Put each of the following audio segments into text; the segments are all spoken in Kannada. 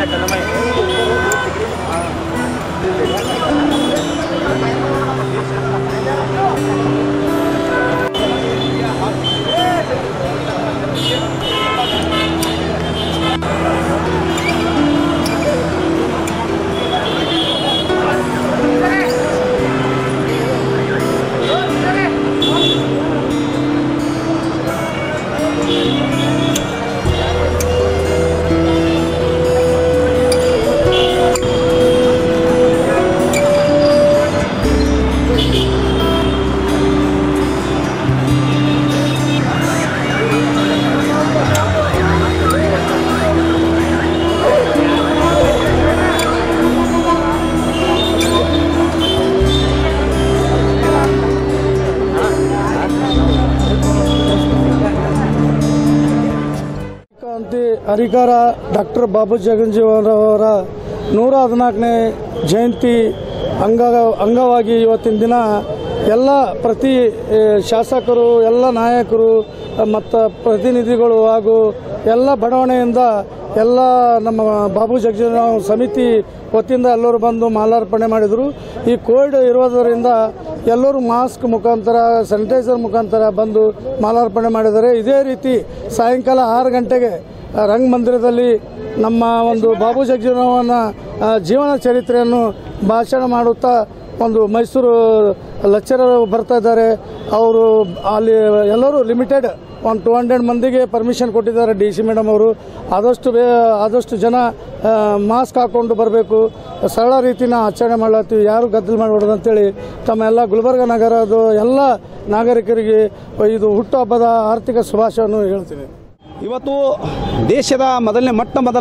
ಕ್ರಾಂತಿ ಹರಿಕಾರ ಡಾಕ್ಟರ್ ಬಾಬು ಜಗಜೀವನರವರ ನೂರ ಹದಿನಾಲ್ಕನೇ ಜಯಂತಿ ಅಂಗ ಅಂಗವಾಗಿ ಇವತ್ತಿನ ದಿನ ಎಲ್ಲ ಪ್ರತಿ ಆ, ಶಾಸಕರು ಎಲ್ಲ ನಾಯಕರು ಮತ್ತು ಪ್ರತಿನಿಧಿಗಳು ಹಾಗೂ ಎಲ್ಲ ಬಡಾವಣೆಯಿಂದ ಎಲ್ಲ ನಮ್ಮ ಬಾಬು ಜಗಜೀವನ ಸಮಿತಿ ವತಿಯಿಂದ ಎಲ್ಲರೂ ಬಂದು ಮಾಲಾರ್ಪಣೆ ಮಾಡಿದರು ಈ ಕೋವಿಡ್ ಇರೋದರಿಂದ ಎಲ್ಲರೂ ಮಾಸ್ಕ್ ಮುಖಾಂತರ ಸ್ಯಾನಿಟೈಸರ್ ಮುಖಾಂತರ ಬಂದು ಮಾಲಾರ್ಪಣೆ ಮಾಡಿದ್ದಾರೆ ಇದೇ ರೀತಿ ಸಾಯಂಕಾಲ ಆರು ಗಂಟೆಗೆ ಆ, ರಂಗಮಂದಿರದಲ್ಲಿ ನಮ್ಮ ಒಂದು ಬಾಬು ಜಗಜೀವನವನ ಆ, ಜೀವನ ಚರಿತ್ರೆಯನ್ನು ಭಾಷಣ ಮಾಡುತ್ತಾ ಒಂದು ಮೈಸೂರು ಲೆಕ್ಚರರ್ ಬರ್ತಾ ಇದ್ದಾರೆ ಅವರು ಅಲ್ಲಿ ಎಲ್ಲರೂ ಲಿಮಿಟೆಡ್ ಒಂದು ಟು ಹಂಡ್ರೆಡ್ ಮಂದಿಗೆ ಪರ್ಮಿಷನ್ ಕೊಟ್ಟಿದ್ದಾರೆ ಡಿ ಸಿ ಮೇಡಮ್ ಅವರು ಆದಷ್ಟು ಬೇ ಆದಷ್ಟು ಜನ ಆ, ಮಾಸ್ಕ್ ಹಾಕ್ಕೊಂಡು ಬರಬೇಕು ಸರಳ ರೀತಿನ ಆಚರಣೆ ಮಾಡತ್ತೀವಿ ಯಾರು ಗದ್ದಲು ಮಾಡಬಾರ್ದು ಅಂತೇಳಿ ತಮ್ಮ ಎಲ್ಲ ಗುಲ್ಬರ್ಗ ನಗರದ ಎಲ್ಲ ನಾಗರಿಕರಿಗೆ ಇದು ಹುಟ್ಟುಹಬ್ಬದ ಆರ್ಥಿಕ ಶುಭಾಶಯವನ್ನು ಹೇಳ್ತೀನಿ ಇವತ್ತು ದೇಶದ ಮೊದಲನೇ ಮೊಟ್ಟ ಮೊದಲ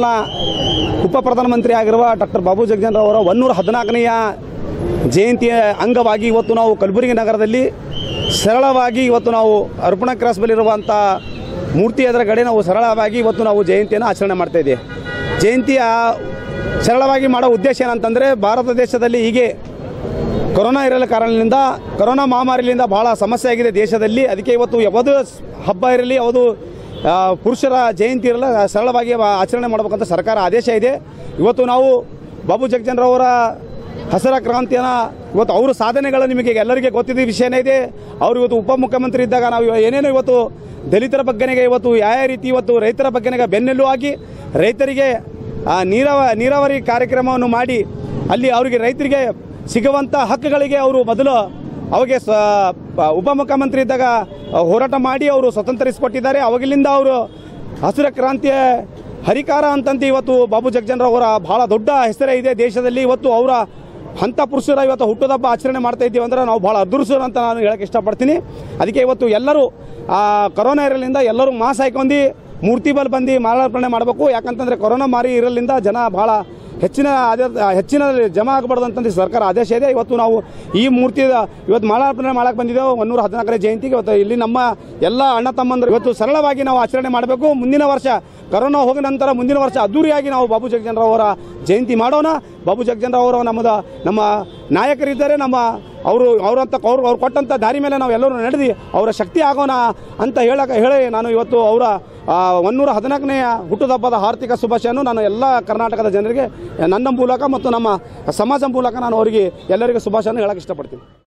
ಉಪ ಪ್ರಧಾನಮಂತ್ರಿ ಆಗಿರುವ ಡಾಕ್ಟರ್ ಬಾಬು ಜಗಜೀವನ್ ಅವರ ಒನ್ನೂರ ಹದಿನಾಲ್ಕನೆಯ ಜಯಂತಿಯ ಅಂಗವಾಗಿ ಇವತ್ತು ನಾವು ಕಲಬುರಗಿ ನಗರದಲ್ಲಿ ಸರಳವಾಗಿ ಇವತ್ತು ನಾವು ಅರ್ಪಣಾ ಕ್ರಾಸ್ ಬಲ್ಲಿರುವಂಥ ಮೂರ್ತಿ ಎದುರುಗಡೆ ನಾವು ಸರಳವಾಗಿ ಇವತ್ತು ನಾವು ಜಯಂತಿಯನ್ನು ಆಚರಣೆ ಮಾಡ್ತಾ ಇದ್ದೇವೆ ಜಯಂತಿಯ ಸರಳವಾಗಿ ಮಾಡೋ ಉದ್ದೇಶ ಏನಂತಂದರೆ ಭಾರತ ದೇಶದಲ್ಲಿ ಹೀಗೆ ಕೊರೋನಾ ಇರಲ ಕಾರಣದಿಂದ ಕೊರೋನಾ ಮಹಾಮಾರಿಯಿಂದ ಬಹಳ ಸಮಸ್ಯೆ ಆಗಿದೆ ದೇಶದಲ್ಲಿ ಅದಕ್ಕೆ ಇವತ್ತು ಯಾವುದೋ ಸ್- ಹಬ್ಬ ಇರಲಿ ಯಾವುದು ಆ, ಪುರುಷರ ಜಯಂತಿ ಇರಲ್ಲ ಸರಳವಾಗಿ ವ- ಆಚರಣೆ ಮಾಡಬೇಕಂತ ಸರ್ಕಾರ ಆದೇಶ ಇದೆ ಇವತ್ತು ನಾವು ಬಾಬು ಜಗಜನರವರ ಹಸಿರ ಕ್ರಾಂತಿಯನ್ನು ಇವತ್ತು ಅವರ ಸಾಧನೆಗಳು ನಿಮಗೆ ಎಲ್ಲರಿಗೆ ಗೊತ್ತಿದ್ದ ವಿಷಯನೇ ಇದೆ ಅವರು ಇವತ್ತು ಉಪಮುಖ್ಯಮಂತ್ರಿ ಇದ್ದಾಗ ನಾವು ಇವ- ಏನೇನೋ ಇವತ್ತು ದಲಿತರ ಬಗ್ಗೆನೆಗೆ ಇವತ್ತು ಯಾವ ರೀತಿ ಇವತ್ತು ರೈತರ ಬಗ್ಗೆನೆಗೆ ಬೆನ್ನೆಲು ಆಗಿ ರೈತರಿಗೆ ಆ, ನೀರಾವ ನೀರಾವರಿ ಕಾರ್ಯಕ್ರಮವನ್ನು ಮಾಡಿ ಅಲ್ಲಿ ಅವರಿಗೆ ರೈತರಿಗೆ ಸಿಗುವಂಥ ಹಕ್ಕುಗಳಿಗೆ ಅವರು ಮೊದಲು ಅವಾಗೆ ಸ ಪ- ಉಪಮುಖ್ಯಮಂತ್ರಿ ಇದ್ದಾಗ ಆ, ಹೋರಾಟ ಮಾಡಿ ಅವರು ಸ್ವತಂತ್ರಿಸಿಕೊಟ್ಟಿದ್ದಾರೆ ಅವಾಗಿಲಿಂದ ಅವರು ಹಸಿರ ಕ್ರಾಂತಿಯ ಹರಿಕಾರ ಅಂತಂತ ಇವತ್ತು ಬಾಬು ಜಗಜನರವರ ಬಹಳ ದೊಡ್ಡ ಹೆಸರೇ ಇದೆ ದೇಶದಲ್ಲಿ ಇವತ್ತು ಅವರ ಅಂಥ ಪುರುಷರ ಇವತ್ತು ಹುಟ್ಟುಹಬ್ಬ ಆಚರಣೆ ಮಾಡ್ತಾ ಇದ್ದೀವಿ ಅಂದ್ರೆ ನಾವು ಭಾಳ ಅದೃಶ್ಯರು ಅಂತ ನಾನು ಹೇಳಕ್ಕೆ ಇಷ್ಟಪಡ್ತೀನಿ ಅದಕ್ಕೆ ಇವತ್ತು ಎಲ್ಲರೂ ಆ, ಕೊರೋನಾ ಇರಲಿಂದ ಎಲ್ಲರೂ ಮಾಸ್ ಹಾಕೊಂಡು ಮೂರ್ತಿ ಬಲ್ ಬಂದು ಮಾಲಾರ್ಪಣೆ ಮಾಡಬೇಕು ಯಾಕಂತಂದ್ರೆ ಕೊರೋನಾ ಮಾರಿ ಇರಲಿಂದ ಜನ ಬಹಳ ಹೆಚ್ಚಿನ ಆದ- ಹೆಚ್ಚಿನ ಜಮಾ ಆಗಬಾರ್ದು ಅಂತಂದು ಸರ್ಕಾರ ಆದೇಶ ಇದೆ ಇವತ್ತು ನಾವು ಈ ಮೂರ್ತಿ ಇವತ್ತು ಮಾಲಾರ್ಪಣೆ ಮಾಡಕ್ಕೆ ಬಂದಿದ್ದೇವೆ ಒನ್ನೂರ ಹದಿನಾಲ್ಕನೇ ಜಯಂತಿಗೆ ಇವತ್ತು ಇಲ್ಲಿ ನಮ್ಮ ಎಲ್ಲ ಅಣ್ಣ ತಮ್ಮಂದರು ಇವತ್ತು ಸರಳವಾಗಿ ನಾವು ಆಚರಣೆ ಮಾಡಬೇಕು ಮುಂದಿನ ವರ್ಷ ಕರೋನಾ ಹೋದ ನಂತರ ಮುಂದಿನ ವರ್ಷ ಅದ್ದೂರಿಯಾಗಿ ನಾವು ಬಾಬು ಜಗಜನರಾವ್ ಜಯಂತಿ ಮಾಡೋಣ ಬಾಬು ಜಗಜನರಾವ್ ಅವರು ನಮ್ಮದ ನಮ್ಮ ನಾಯಕರಿದ್ದಾರೆ ನಮ್ಮ ಅವರು ಅವರಂತ ಅವ್ರು ಅವ್ರು ಕೊಟ್ಟಂಥ ದಾರಿ ಮೇಲೆ ನಾವು ಎಲ್ಲರೂ ನಡೆದು ಅವರ ಶಕ್ತಿ ಆಗೋಣ ಅಂತ ಹೇಳಕ ಹೇಳಿ ನಾನು ಇವತ್ತು ಅವರ ಒನ್ನೂರ ಹದಿನಾಲ್ಕನೆಯ ಹುಟ್ಟುಹಬ್ಬದ ಆರ್ಥಿಕ ಶುಭಾಶಯನ್ನು ನಾನು ಎಲ್ಲ ಕರ್ನಾಟಕದ ಜನರಿಗೆ ನನ್ನ ಮೂಲಕ ಮತ್ತು ನಮ್ಮ ಸಮಾಜ ಮೂಲಕ ನಾನು ಅವರಿಗೆ ಎಲ್ಲರಿಗೂ ಶುಭಾಶಯನ್ನು ಹೇಳಕ್ಕೆ ಇಷ್ಟಪಡ್ತೀನಿ